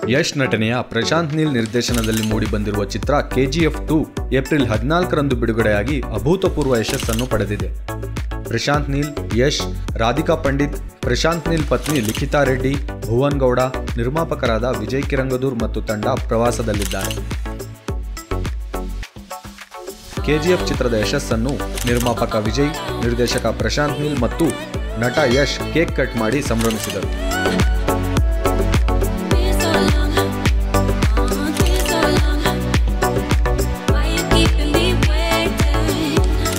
ಯಶ್ ನಟನೆಯ ಪ್ರಶಾಂತ್ ನೀಲ್ ನಿರ್ದೇಶನದಲ್ಲಿ ಮೂಡಿಬಂದಿರುವ ಚಿತ್ರ ಕೆಜಿಎಫ್ ಟು ಏಪ್ರಿಲ್ ಹದಿನಾಲ್ಕರಂದು ಬಿಡುಗಡೆಯಾಗಿ ಅಭೂತಪೂರ್ವ ಯಶಸ್ಸನ್ನು ಪಡೆದಿದೆ ಪ್ರಶಾಂತ್ ನೀಲ್ ಯಶ್ ರಾಧಿಕಾ ಪಂಡಿತ್ ಪ್ರಶಾಂತ್ ನೀಲ್ ಪತ್ನಿ ಲಿಖಿತಾ ರೆಡ್ಡಿ ಭುವನ್ ಗೌಡ ನಿರ್ಮಾಪಕರಾದ ವಿಜಯ್ ಕಿರಂಗದೂರ್ ಮತ್ತು ತಂಡ ಪ್ರವಾಸದಲ್ಲಿದ್ದಾರೆ ಕೆಜಿಎಫ್ ಚಿತ್ರದ ಯಶಸ್ಸನ್ನು ನಿರ್ಮಾಪಕ ವಿಜಯ್ ನಿರ್ದೇಶಕ ಪ್ರಶಾಂತ್ ನೀಲ್ ಮತ್ತು ನಟ ಯಶ್ ಕೇಕ್ ಕಟ್ ಮಾಡಿ ಸಂಭ್ರಮಿಸಿದರು Been so long, oh, been so long. Why you keeping me waiting?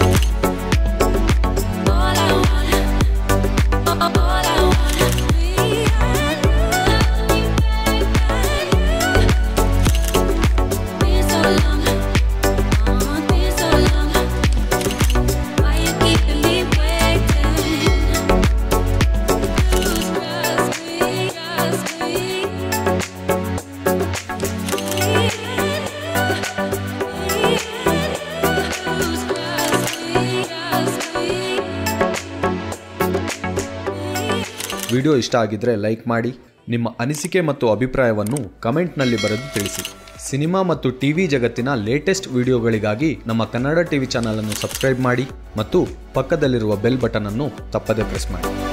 All I want, all I want is me and you, Been so long, oh, been so long. Why you keeping me waiting? Lose trust me, trust me. Lose trust me, trust me. Video ಇಷ್ಟ ಆಗಿದ್ರೆ like ಮಾಡಿ ನಿಮ್ಮ ಅನಿಸಿಕೆ ಮತ್ತು ಅಭಿಪ್ರಾಯವನ್ನು ಕಮೆಂಟ್ನಲ್ಲಿ ಬರೆದು ತಿಳಿಸಿ cinema ಮತ್ತು ಟಿವಿ ಜಗತ್ತಿನ ಲೇಟೆಸ್ಟ್ ವಿಡಿಯೋಗಳಿಗಾಗಿ ನಮ್ಮ ಕನ್ನಡ ಟಿವಿ ಚಾನಲ್ ಅನ್ನು ಸಬ್ಸ್ಕ್ರೈಬ್ ಮಾಡಿ ಮತ್ತು ಪಕ್ಕದಲ್ಲಿರುವ ಬೆಲ್ ಬಟನ್ ಅನ್ನು ತಪ್ಪದೇ ಪ್ರೆಸ್ ಮಾಡಿ